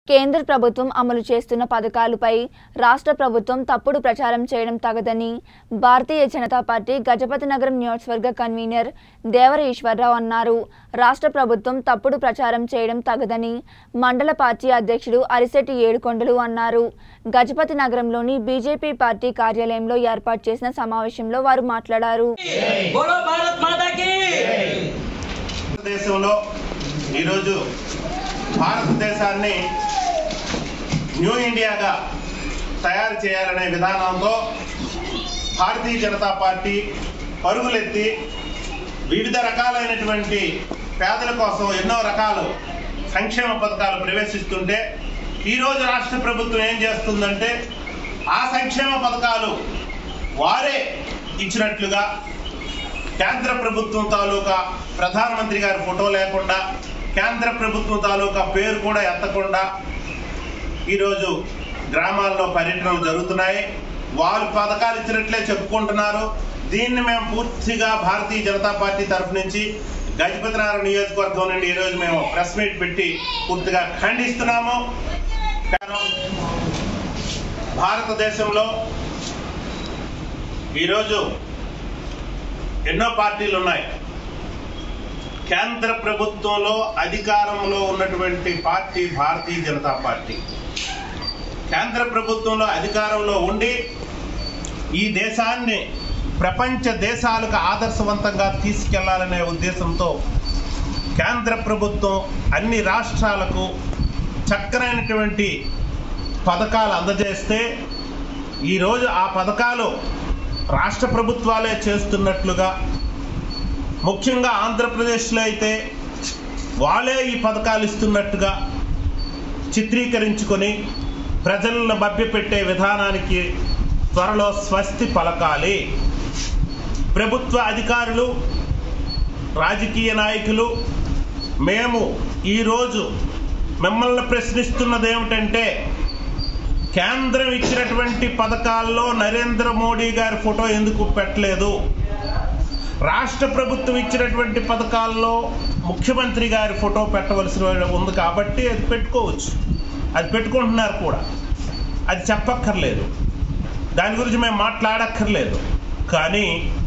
కేంద్ర ప్రభుత్వం అమలు చేస్తున్న పథకాలపై రాష్ట్ర ప్రభుత్వం తప్పుడు ప్రచారం చేయడం తగదని భారతీయ జనతా పార్టీ గజపతి నగరం నియోజకవర్గ కన్వీనర్ దేవర ఈశ్వరరావు అన్నారు రాష్ట్ర ప్రభుత్వం తప్పుడు ప్రచారం చేయడం తగదని మండల పార్టీ అధ్యక్షుడు అరిశెట్టి ఏడుకొండలు అన్నారు గజపతి నగరంలోని బీజేపీ పార్టీ కార్యాలయంలో ఏర్పాటు చేసిన సమావేశంలో వారు మాట్లాడారు बोलो भारत माता की భారతదేశంలో ఈరోజు భారతదేశాన్ని న్యూ ఇండియాగా తయారు చేయాలనే విధానంతో భారతీయ జనతా పార్టీ పరుగులెత్తి వివిధ రకాలైనటువంటి పేదల కోసం ఎన్నో రకాలు సంక్షేమ పథకాలు ప్రవేశిస్తుంటే ఈరోజు రాష్ట్ర ప్రభుత్వం ఏం చేస్తుందంటే ఆ సంక్షేమ పథకాలు వారే ఇచ్చినట్లుగా కేంద్ర ప్రభుత్వం తాలూకా ప్రధానమంత్రి గారి ఫోటో లేకుండా కేంద్ర ప్రభుత్వం తాలూకా పేరు కూడా ఎత్తకుండా ఈరోజు గ్రామాల్లో పర్యటనలు జరుగుతున్నాయి వాళ్ళు పథకాలు ఇచ్చినట్లే చెప్పుకుంటున్నారు దీన్ని మేము పూర్తిగా భారతీయ జనతా పార్టీ తరఫు నుంచి గజపతి నగరం నియోజకవర్గం నుండి ఈరోజు మేము ప్రెస్ మీట్ పెట్టి పూర్తిగా ఖండిస్తున్నాము కారణం భారతదేశంలో ఈరోజు ఎన్నో పార్టీలు ఉన్నాయి కేంద్ర ప్రభుత్వంలో అధికారంలో ఉన్నటువంటి పార్టీ భారతీయ జనతా పార్టీ కేంద్ర ప్రభుత్వంలో అధికారంలో ఉండి ఈ దేశాన్ని ప్రపంచ దేశాలకు ఆదర్శవంతంగా తీసుకెళ్లాలనే ఉద్దేశంతో కేంద్ర ప్రభుత్వం అన్ని రాష్ట్రాలకు చక్కనైనటువంటి పథకాలు అందజేస్తే ఈరోజు ఆ పథకాలు రాష్ట్ర ప్రభుత్వాలే చేస్తున్నట్లుగా ముఖ్యంగా ఆంధ్రప్రదేశ్లో అయితే వాళ్ళే ఈ పథకాలు ఇస్తున్నట్టుగా చిత్రీకరించుకొని ప్రజలను మభ్యపెట్టే విధానానికి త్వరలో స్వస్తి పలకాలి ప్రభుత్వ అధికారులు రాజకీయ నాయకులు మేము ఈరోజు మిమ్మల్ని ప్రశ్నిస్తున్నది ఏమిటంటే కేంద్రం ఇచ్చినటువంటి పథకాల్లో నరేంద్ర మోడీ గారి ఫోటో ఎందుకు పెట్టలేదు రాష్ట్ర ప్రభుత్వం ఇచ్చినటువంటి పథకాల్లో ముఖ్యమంత్రి గారి ఫోటో పెట్టవలసిన ఉంది కాబట్టి అది పెట్టుకోవచ్చు అది పెట్టుకుంటున్నారు కూడా అది చెప్పక్కర్లేదు దాని గురించి మేము మాట్లాడక్కర్లేదు కానీ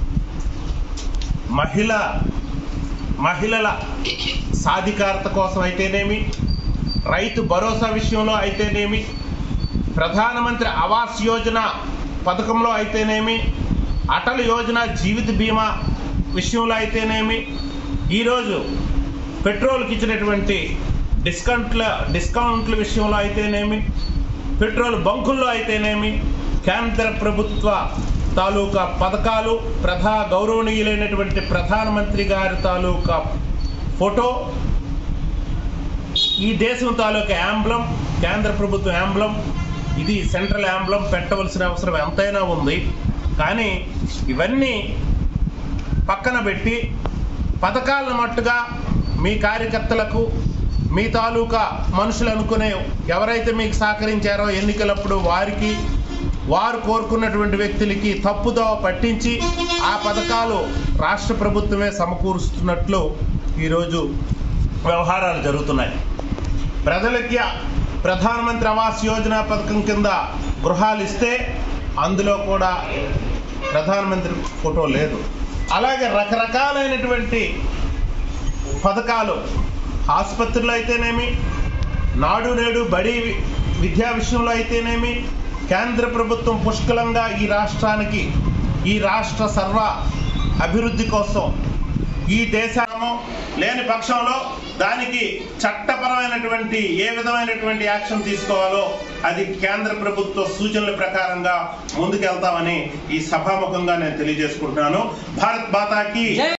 మహిళ మహిళల సాధికారత కోసం అయితేనేమి రైతు భరోసా విషయంలో అయితేనేమి ప్రధానమంత్రి ఆవాస్ యోజన పథకంలో అయితేనేమి అటల్ యోజన జీవిత బీమా విషయంలో అయితేనేమి ఈరోజు పెట్రోల్కి ఇచ్చినటువంటి డిస్కౌంట్ల డిస్కౌంట్ల విషయంలో అయితేనేమి పెట్రోల్ బంకుల్లో అయితేనేమి కేంద్ర ప్రభుత్వ తాలూకా పథకాలు ప్రధా గౌరవనీయులైనటువంటి ప్రధానమంత్రి గారి తాలూకా ఫోటో ఈ దేశం తాలూకా యాంబ్లం కేంద్ర ప్రభుత్వ యాంబ్లం ఇది సెంట్రల్ యాంబ్లం పెట్టవలసిన అవసరం ఎంతైనా ఉంది కానీ ఇవన్నీ పక్కన పెట్టి పథకాలను మట్టుగా మీ కార్యకర్తలకు మీ తాలూకా మనుషులు అనుకునే ఎవరైతే మీకు సహకరించారో ఎన్నికలప్పుడు వారికి వారు కోరుకున్నటువంటి వ్యక్తులకి తప్పుదోవ పట్టించి ఆ పథకాలు రాష్ట్ర ప్రభుత్వమే సమకూరుస్తున్నట్లు ఈరోజు వ్యవహారాలు జరుగుతున్నాయి ప్రజలకి ప్రధానమంత్రి ఆవాస్ యోజన పథకం కింద గృహాలు ఇస్తే అందులో కూడా ప్రధానమంత్రి ఫోటో లేదు అలాగే రకరకాలైనటువంటి పథకాలు ఆసుపత్రులు అయితేనేమి నాడు నేడు బడి వి- విద్యా విషయంలో అయితేనేమి కేంద్ర ప్రభుత్వం పుష్కలంగా ఈ రాష్ట్రానికి ఈ రాష్ట్ర సర్వ అభివృద్ధి కోసం ఈ దేశము లేని పక్షంలో దానికి చట్టపరమైనటువంటి ఏ విధమైనటువంటి యాక్షన్ తీసుకోవాలో అది కేంద్ర ప్రభుత్వ సూచనల ప్రకారంగా ముందుకెళ్తామని ఈ సభాముఖంగా నేను తెలియజేసుకుంటున్నాను భారత్ మాతాకి